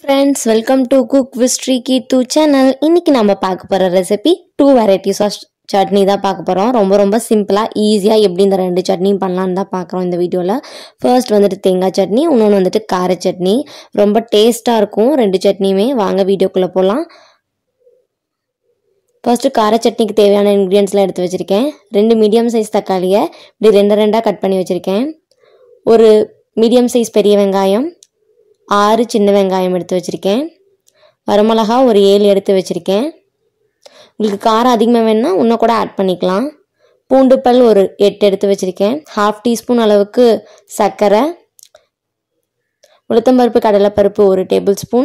friends welcome to cook with Sri Keethu channel இன்னைக்கு நம்ம பார்க்க போகிற recipe two varieties of chutney தான் பார்க்க போகிறோம் ரொம்ப ரொம்ப சிம்பிளாக ஈஸியாக எப்படி இந்த ரெண்டு சட்னியும் பண்ணலான்னு தான் பார்க்குறோம் இந்த வீடியோவில் ஃபர்ஸ்ட் வந்துட்டு தேங்காய் சட்னி இன்னொன்று வந்துட்டு கார சட்னி ரொம்ப டேஸ்ட்டாக இருக்கும் ரெண்டு சட்னியுமே வாங்க வீடியோக்குள்ளே போகலாம் ஃபர்ஸ்ட்டு கார சட்னிக்கு தேவையான இன்க்ரீடியன்ஸ்லாம் எடுத்து வச்சுருக்கேன் ரெண்டு மீடியம் சைஸ் தக்காளியை இப்படி ரெண்டு ரெண்டாக கட் பண்ணி வச்சுருக்கேன் ஒரு மீடியம் சைஸ் பெரிய வெங்காயம் ஆறு சின்ன வெங்காயம் எடுத்து வச்சுருக்கேன் வரமிளகா ஒரு ஏழு எடுத்து வச்சுருக்கேன் உங்களுக்கு காரம் அதிகமாக வேணும்னா இன்னும் கூட ஆட் பண்ணிக்கலாம் பூண்டு பல் ஒரு எட்டு எடுத்து வச்சுருக்கேன் ஹாஃப் டீஸ்பூன் அளவுக்கு சர்க்கரை உளுத்தம்பருப்பு கடலைப்பருப்பு ஒரு டேபிள் ஸ்பூன்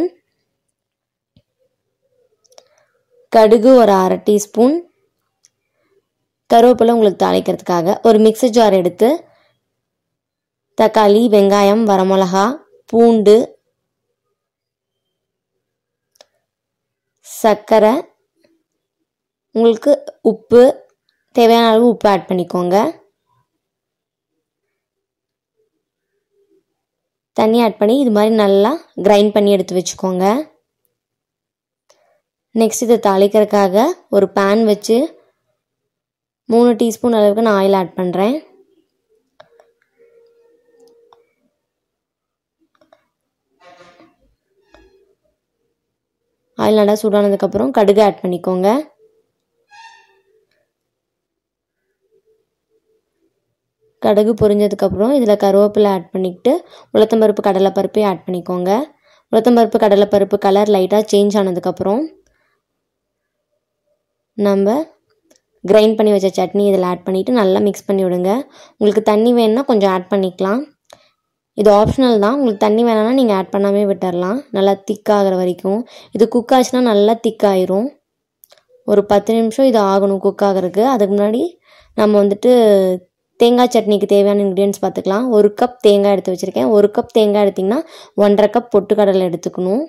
கடுகு ஒரு அரை டீஸ்பூன் கருவேப்பிலை உங்களுக்கு தாளிக்கிறதுக்காக ஒரு மிக்ஸி ஜார் எடுத்து தக்காளி வெங்காயம் வரமிளகா பூண்டு சர்க்கரை உங்களுக்கு உப்பு தேவையான அளவு உப்பு ஆட் பண்ணிக்கோங்க தண்ணி ஆட் பண்ணி இது மாதிரி நல்லா கிரைண்ட் பண்ணி எடுத்து வச்சுக்கோங்க நெக்ஸ்ட் இதை தாளிக்கிறதுக்காக ஒரு பேன் வச்சு மூணு டீஸ்பூன் அளவுக்கு நான் ஆயில் ஆட் பண்ணுறேன் ஆயில் நல்லா சூடானதுக்கப்புறம் கடுகு ஆட் பண்ணிக்கோங்க கடுகு பொரிஞ்சதுக்கப்புறம் இதில் கருவேப்பிலை ஆட் பண்ணிக்கிட்டு உளுத்தம்பருப்பு கடலைப்பருப்பையும் ஆட் பண்ணிக்கோங்க உளுத்தம்பருப்பு கடலைப்பருப்பு கலர் லைட்டாக சேஞ்ச் ஆனதுக்கப்புறம் நம்ம கிரைண்ட் பண்ணி வச்ச சட்னி இதில் ஆட் பண்ணிவிட்டு நல்லா மிக்ஸ் பண்ணி விடுங்க உங்களுக்கு தண்ணி வேணுன்னா கொஞ்சம் ஆட் பண்ணிக்கலாம் இது ஆப்ஷனல் தான் உங்களுக்கு தண்ணி வேணாம்னா நீங்கள் ஆட் பண்ணாமே விட்டுறலாம் நல்லா திக்காகிற வரைக்கும் இது குக் ஆச்சுன்னா நல்லா திக்காயிரும் ஒரு பத்து நிமிஷம் இது ஆகணும் குக் ஆகிறதுக்கு அதுக்கு முன்னாடி நம்ம வந்துட்டு தேங்காய் சட்னிக்கு தேவையான இன்க்ரீடியன்ஸ் பார்த்துக்கலாம் ஒரு கப் தேங்காய் எடுத்து வச்சுருக்கேன் ஒரு கப் தேங்காய் எடுத்திங்கன்னா ஒன்றரை கப் பொட்டுக்கடலை எடுத்துக்கணும்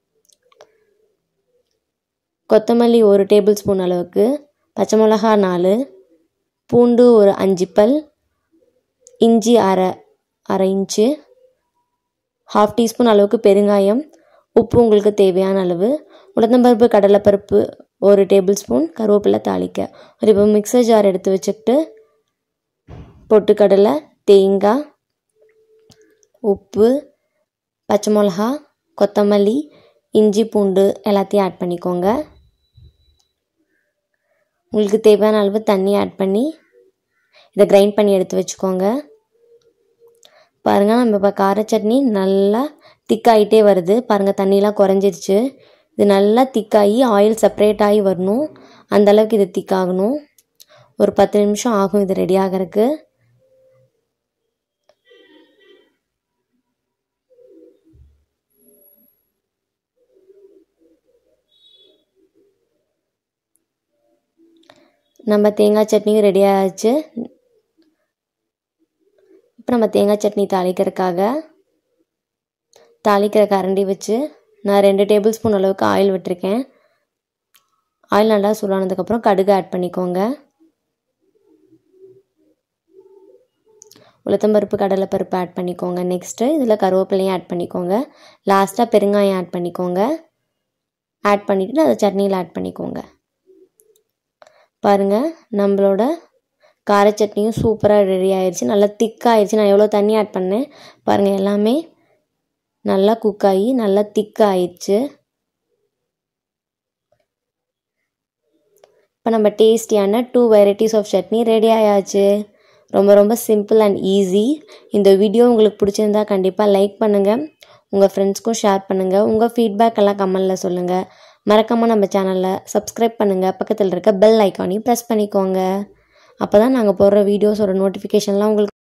கொத்தமல்லி ஒரு டேபிள் ஸ்பூன் அளவுக்கு பச்சை மிளகா நாலு பூண்டு ஒரு அஞ்சு பல் இஞ்சி அரை அரை இன்ச்சு ஹாஃப் டீஸ்பூன் அளவுக்கு பெருங்காயம் உப்பு உங்களுக்கு தேவையான அளவு உளுத்தம்பருப்பு கடலைப்பருப்பு ஒரு டேபிள் ஸ்பூன் கருவேப்பிலை தாளிக்க ஒரு இப்போ மிக்சர் ஜார் எடுத்து வச்சுக்கிட்டு பொட்டுக்கடலை தேங்காய் உப்பு பச்சை மிளகா கொத்தமல்லி இஞ்சி பூண்டு எல்லாத்தையும் ஆட் பண்ணிக்கோங்க உங்களுக்கு தேவையான அளவு தண்ணி ஆட் பண்ணி இதை கிரைண்ட் பண்ணி எடுத்து வச்சுக்கோங்க பாருங்கள் நம்ம இப்போ கார சட்னி நல்லா திக்காயிட்டே வருது பாருங்கள் தண்ணியெலாம் குறைஞ்சிருச்சு இது நல்லா திக்காகி ஆயில் செப்பரேட் ஆகி வரணும் அந்தளவுக்கு இது திக்காகணும் ஒரு பத்து நிமிஷம் ஆகும் இது ரெடி ஆகிறதுக்கு நம்ம தேங்காய் சட்னியும் ரெடி ஆகிடுச்சு இப்போ நம்ம தேங்காய் சட்னி தாளிக்கிறதுக்காக தாளிக்கிற கரண்டி வச்சு நான் ரெண்டு டேபிள் ஸ்பூன் அளவுக்கு ஆயில் விட்டுருக்கேன் ஆயில் நல்லா சூடானதுக்கப்புறம் கடுகு ஆட் பண்ணிக்கோங்க உளுத்தம்பருப்பு கடலைப்பருப்பு ஆட் பண்ணிக்கோங்க நெக்ஸ்ட்டு இதில் கருவேப்பிலையும் ஆட் பண்ணிக்கோங்க லாஸ்ட்டாக பெருங்காயம் ஆட் பண்ணிக்கோங்க ஆட் பண்ணிவிட்டு அதை சட்னியில் ஆட் பண்ணிக்கோங்க பாருங்கள் நம்மளோட கார சட்னியும் சூப்பராக ரெடி ஆயிடுச்சு நல்லா திக்காகிடுச்சு நான் எவ்வளோ தண்ணி ஆட் பண்ணேன் பாருங்கள் எல்லாமே நல்லா குக் ஆகி நல்லா திக்காயிடுச்சு இப்போ நம்ம டேஸ்டியான two varieties of chutney ready ஆயாச்சு ரொம்ப ரொம்ப சிம்பிள் அண்ட் ஈஸி இந்த வீடியோ உங்களுக்கு பிடிச்சிருந்தா கண்டிப்பாக லைக் பண்ணுங்கள் உங்கள் ஃப்ரெண்ட்ஸ்க்கும் ஷேர் பண்ணுங்கள் உங்கள் ஃபீட்பேக் எல்லாம் கமெண்டில் சொல்லுங்கள் மறக்காமல் நம்ம சேனலில் சப்ஸ்கிரைப் பண்ணுங்கள் பக்கத்தில் இருக்க பெல் ஐக்கானையும் ப்ரெஸ் பண்ணிக்கோங்க அப்போ தான் நாங்கள் போடுற வீடியோஸோட நோட்டிஃபிகேஷன்லாம் உங்களுக்கு